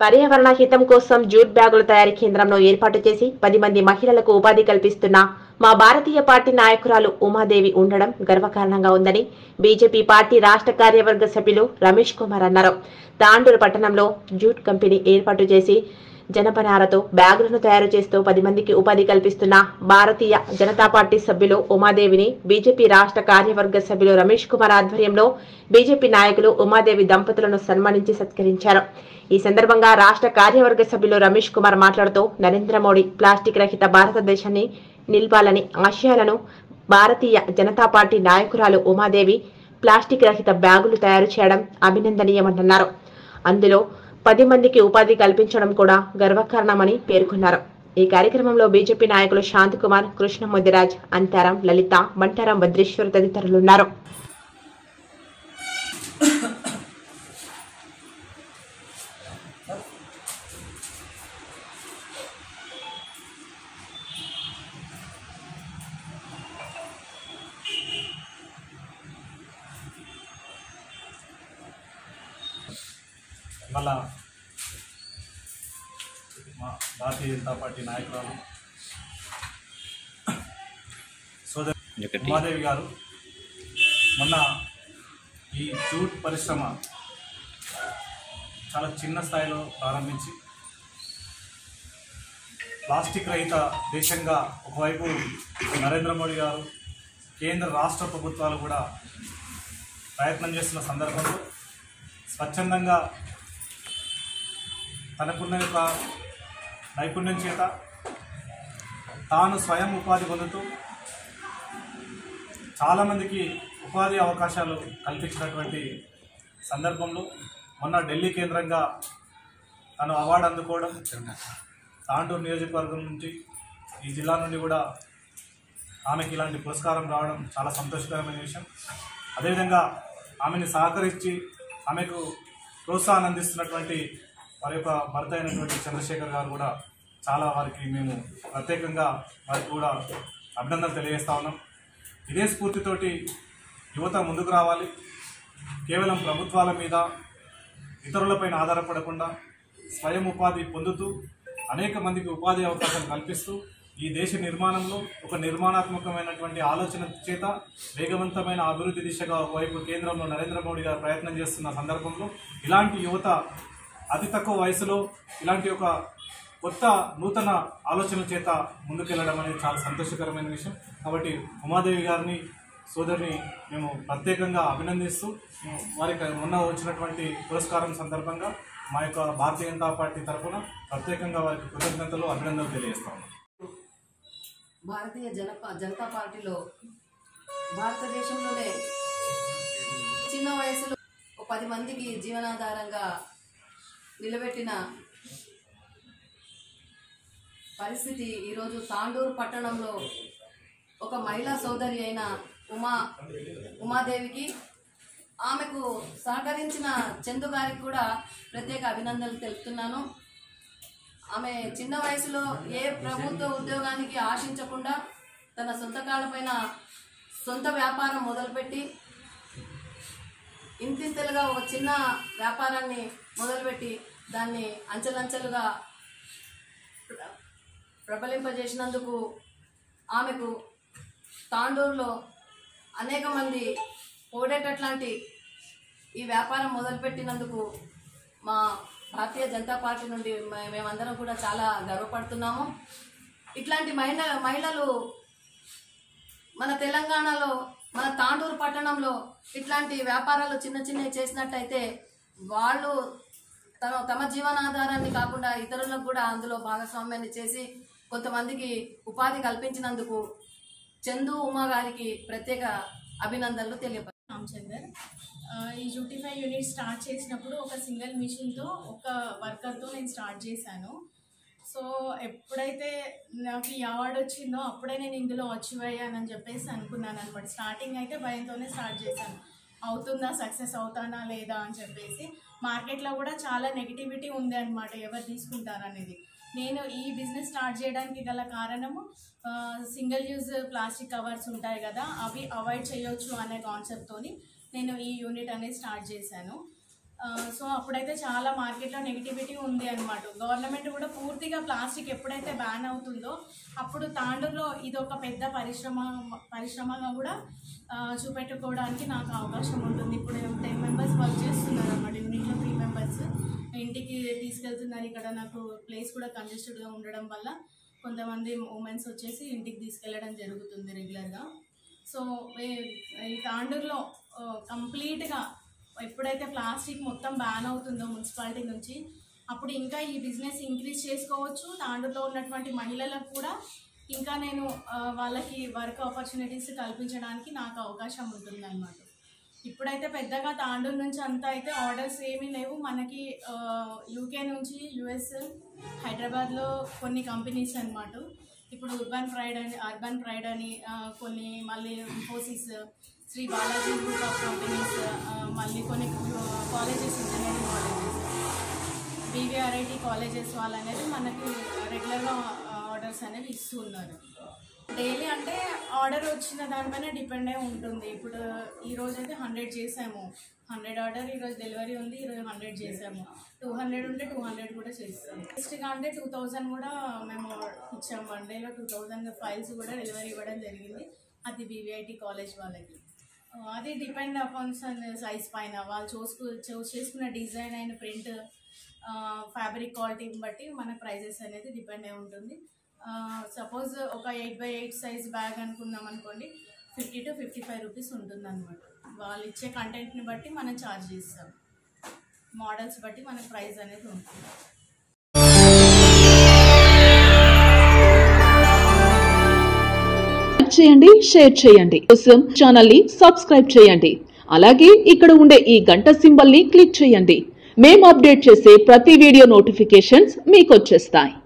పర్యావరణ హితం కోసం జూట్ బ్యాగుల తయారీ కేంద్రంలో ఏర్పాటు చేసి పది మంది మహిళలకు ఉపాధి కల్పిస్తున్న మా భారతీయ పార్టీ నాయకురాలు ఉమాదేవి ఉండడం గర్వకారణంగా ఉందని బీజేపీ పార్టీ రాష్ట్ర కార్యవర్గ సభ్యులు రమేష్ కుమార్ అన్నారు తాండూరు పట్టణంలో జూట్ కంపెనీ ఏర్పాటు చేసి జనపనారతో బ్యాగులను తయారు చేస్తూ పది మందికి ఉపాధి కల్పిస్తున్న భారతీయ జనతా పార్టీ సభ్యులు ఉమాదేవిని బీజేపీ రాష్ట్ర కార్యవర్గ సభ్యులు రమేష్ కుమార్ ఆధ్వర్యంలో బీజేపీ నాయకులు ఉమాదేవి దంపతులను సన్మానించి సత్కరించారు ఈ సందర్భంగా రాష్ట్ర కార్యవర్గ సభ్యులు రమేష్ కుమార్ మాట్లాడుతూ నరేంద్ర మోడీ ప్లాస్టిక్ రహిత భారతదేశాన్ని నిలపాలని ఆశయాలను భారతీయ జనతా పార్టీ నాయకురాలు ఉమాదేవి ప్లాస్టిక్ రహిత బ్యాగులు తయారు చేయడం అభినందనీయమన్నారు అందులో పది మందికి ఉపాధి కల్పించడం కూడా గర్వకారణమని పేర్కొన్నారు ఈ కార్యక్రమంలో బీజేపీ నాయకులు శాంతికుమార్ కృష్ణ ముదిరాజ్ అంతారం లలిత బంటారం భద్రేశ్వర్ తదితరులున్నారు ఇవాళ మా భారతీయ జనతా పార్టీ నాయకురాలు సోదరి ఉమాదేవి గారు మొన్న ఈ జూట్ పరిశ్రమ చాలా చిన్న స్థాయిలో ప్రారంభించి ప్లాస్టిక్ రహిత దేశంగా ఒకవైపు నరేంద్ర మోడీ గారు కేంద్ర రాష్ట్ర ప్రభుత్వాలు కూడా ప్రయత్నం చేస్తున్న సందర్భంలో స్వచ్ఛందంగా తనకున్న యొక్క నైపుణ్యం చేత తాను స్వయం ఉపాధి పొందుతూ చాలామందికి ఉపాధి అవకాశాలు కల్పించినటువంటి సందర్భంలో మొన్న ఢిల్లీ కేంద్రంగా తను అవార్డు అందుకోవడం తాండూరు నియోజకవర్గం నుంచి ఈ జిల్లా నుండి కూడా ఆమెకి ఇలాంటి పురస్కారం రావడం చాలా సంతోషకరమైన విషయం అదేవిధంగా ఆమెని సహకరించి ఆమెకు ప్రోత్సాహాన్ని అందిస్తున్నటువంటి వారి యొక్క భర్త అయినటువంటి చంద్రశేఖర్ గారు కూడా చాలా వారికి మేము ప్రత్యేకంగా వారికి కూడా అభినందనలు తెలియజేస్తా ఉన్నాం ఇదే స్ఫూర్తితోటి యువత ముందుకు రావాలి కేవలం ప్రభుత్వాల మీద ఇతరులపైన ఆధారపడకుండా స్వయం ఉపాధి పొందుతూ అనేక మందికి ఉపాధి అవకాశాలు కల్పిస్తూ ఈ దేశ నిర్మాణంలో ఒక నిర్మాణాత్మకమైనటువంటి ఆలోచన చేత వేగవంతమైన అభివృద్ధి దిశగా ఒకవైపు కేంద్రంలో నరేంద్ర మోడీ గారు ప్రయత్నం చేస్తున్న సందర్భంలో ఇలాంటి యువత అతి తక్కువ వయసులో ఇలాంటి ఒక కొత్త నూతన ఆలోచనల చేత ముందుకెళ్లడం అనేది చాలా సంతోషకరమైన విషయం కాబట్టి ఉమాదేవి గారిని సోదరిని మేము ప్రత్యేకంగా అభినందిస్తూ వారికి మొన్న వచ్చినటువంటి పురస్కారం సందర్భంగా మా యొక్క భారతీయ జనతా పార్టీ తరఫున ప్రత్యేకంగా వారికి కృతజ్ఞతలు అభినందనలు తెలియజేస్తాము భారతీయ జనపా జనతా పార్టీలో భారతదేశంలోనే చిన్న వయసులో ఒక పది మందికి జీవనాధారంగా నిలబెట్టిన పరిస్థితి ఈరోజు తాండూరు పట్టణంలో ఒక మహిళా సోదరి అయిన ఉమా ఉమాదేవికి ఆమెకు సహకరించిన చందు గారికి కూడా ప్రత్యేక అభినందనలు తెలుపుతున్నాను ఆమె చిన్న వయసులో ఏ ప్రభుత్వ ఉద్యోగానికి ఆశించకుండా తన సొంత కాళ్ళపైన సొంత వ్యాపారం మొదలుపెట్టి ఇంతింతలుగా ఒక చిన్న వ్యాపారాన్ని మొదలుపెట్టి దాన్ని అంచెలంచెలుగా ప్ర- ప్రబలింపజేసినందుకు ఆమెకు తాండూరులో అనేక మంది పోడేటట్లాంటి ఈ వ్యాపారం మొదలుపెట్టినందుకు మా భారతీయ జనతా పార్టీ నుండి మే- మేమందరం కూడా చాలా గర్వపడుతున్నాము ఇట్లాంటి మహిళ మహిళలు మన తెలంగాణలో మన తాండూరు పట్టణంలో ఇట్లాంటి వ్యాపారాలు చిన్న చిన్నవి చేసినట్టయితే వాళ్ళు తమ తమ జీవనాధారాన్ని కాకుండా ఇతరులకు కూడా అందులో భాగస్వామ్యాన్ని చేసి కొంతమందికి ఉపాధి కల్పించినందుకు చందు ఉమా గారికి ప్రత్యేక అభినందనలు తెలియప రామచందర్ ఆ, ఈ జూటిఫై యూనిట్ స్టార్ట్ చేసినప్పుడు ఒక సింగిల్ మిషన్తో ఒక వర్కర్తో నేను స్టార్ట్ చేశాను సో ఎప్పుడైతే నాకు ఈ అవార్డు వచ్చిందో అప్పుడే నేను ఇందులో అచీవ్ అయ్యానని చెప్పేసి అనుకున్నాను అనమాట స్టార్టింగ్ అయితే భయంతోనే స్టార్ట్ చేశాను అవుతుందా సక్సెస్ అవుతానా లేదా అని చెప్పేసి మార్కెట్లో కూడా చాలా నెగిటివిటీ ఉంది అనమాట ఎవరు తీసుకుంటారనేది నేను ఈ బిజినెస్ స్టార్ట్ చేయడానికి గల కారణము సింగిల్ యూజ్ ప్లాస్టిక్ కవర్స్ ఉంటాయి కదా అవి అవాయిడ్ చేయొచ్చు అనే కాన్సెప్ట్తోని నేను ఈ యూనిట్ అనేది స్టార్ట్ చేశాను ఆ, సో అప్పుడైతే చాలా మార్కెట్లో నెగిటివిటీ ఉంది అనమాట గవర్నమెంట్ కూడా పూర్తిగా ప్లాస్టిక్ ఎప్పుడైతే బ్యాన్ అవుతుందో అప్పుడు తాండూరులో ఇది ఒక పెద్ద పరిశ్రమ పరిశ్రమగా కూడా ఆ, చూపెట్టుకోవడానికి నాకు అవకాశం ఉంటుంది ఇప్పుడు టెన్ మెంబర్స్ వర్క్ చేస్తున్నారు అన్నమాట యూనిట్లో త్రీ మెంబర్స్ ఇంటికి తీసుకెళ్తున్నారు ఇక్కడ నాకు ప్లేస్ కూడా కంజెస్టెడ్గా ఉండడం వల్ల కొంతమంది ఉమెన్స్ వచ్చేసి ఇంటికి తీసుకెళ్ళడం జరుగుతుంది రెగ్యులర్గా సో ఈ- ఈ తాండూరులో కంప్లీట్గా ఎప్పుడైతే ప్లాస్టిక్ మొత్తం బ్యాన్ అవుతుందో మున్సిపాలిటీ నుంచి అప్పుడు ఇంకా ఈ బిజినెస్ ఇంక్రీజ్ చేసుకోవచ్చు తాండూరులో ఉన్నటువంటి మహిళలకు కూడా ఇంకా నేను ఆ, వాళ్ళకి వర్క్ ఆపర్చునిటీస్ కల్పించడానికి నాకు అవకాశం ఉంటుందన్నమాట ఇప్పుడైతే పెద్దగా తాండూరు నుంచి అంతా అయితే ఆర్డర్స్ ఏమీ లేవు మనకి యూకే నుంచి యుఎస్ హైదరాబాద్లో కొన్ని కంపెనీస్ అన్నమాట ఇప్పుడు ఉర్బన్ ప్రైడ్ అని అర్బన్ ప్రైడ్ అని ఆ, కొన్ని మళ్ళీ Infosys Sri Balaji group of companies మళ్ళీ కొన్ని colleges engineering colleges BVRIT colleges వాళ్ళు అనేది మనకి రెగ్యులర్గా ఆర్డర్స్ అనేవి ఇస్తూ ఉన్నారు డైలీ అంటే ఆర్డర్ వచ్చిన దానిపైన డిపెండ్ అయి ఉంటుంది ఇప్పుడు ఈ రోజు అయితే హండ్రెడ్ చేసాము హండ్రెడ్ ఆర్డర్ ఈరోజు డెలివరీ ఉంది ఈరోజు హండ్రెడ్ చేసాము టూ హండ్రెడ్ ఉంటే టూ హండ్రెడ్ కూడా చేస్తాం నెక్స్ట్గా అంటే టూ థౌజండ్ కూడా మేము ఇచ్చాము వన్ డేలో టూ థౌజండ్ ఫైల్స్ కూడా డెలివరీ ఇవ్వడం జరిగింది అది బీవీఐటి కాలేజ్ వాళ్ళకి ఆ, అది డిపెండ్ అపాన్ సైజ్ పైన వాళ్ళు చూసుకు చూస్ చేసుకున్న డిజైన్ అయిన ప్రింట్ ఫ్యాబ్రిక్ క్వాలిటీని బట్టి మన ప్రైజెస్ అనేది డిపెండ్ అయి ఉంటుంది సపోజ్ ఒక eight by eight size bag అనుకున్నాం అనుకోండి fifty to fifty five rupees ఉంటుంది అనమాట వాళ్ళు ఇచ్చే కంటెంట్ని బట్టి మనం ఛార్జ్ చేస్తాం మోడల్స్ బట్టి మన ప్రైస్ అనేది ఉంటుంది లైక్ చేయండి షేర్ చేయండి కోసం ఛానల్ ని సబ్స్క్రైబ్ చేయండి అలాగే ఇక్కడ ఉండే ఈ గంట సింబల్ ని క్లిక్ చేయండి మేము అప్డేట్ చేసే ప్రతి వీడియో నోటిఫికేషన్స్ మీకు వచ్చేస్తాయి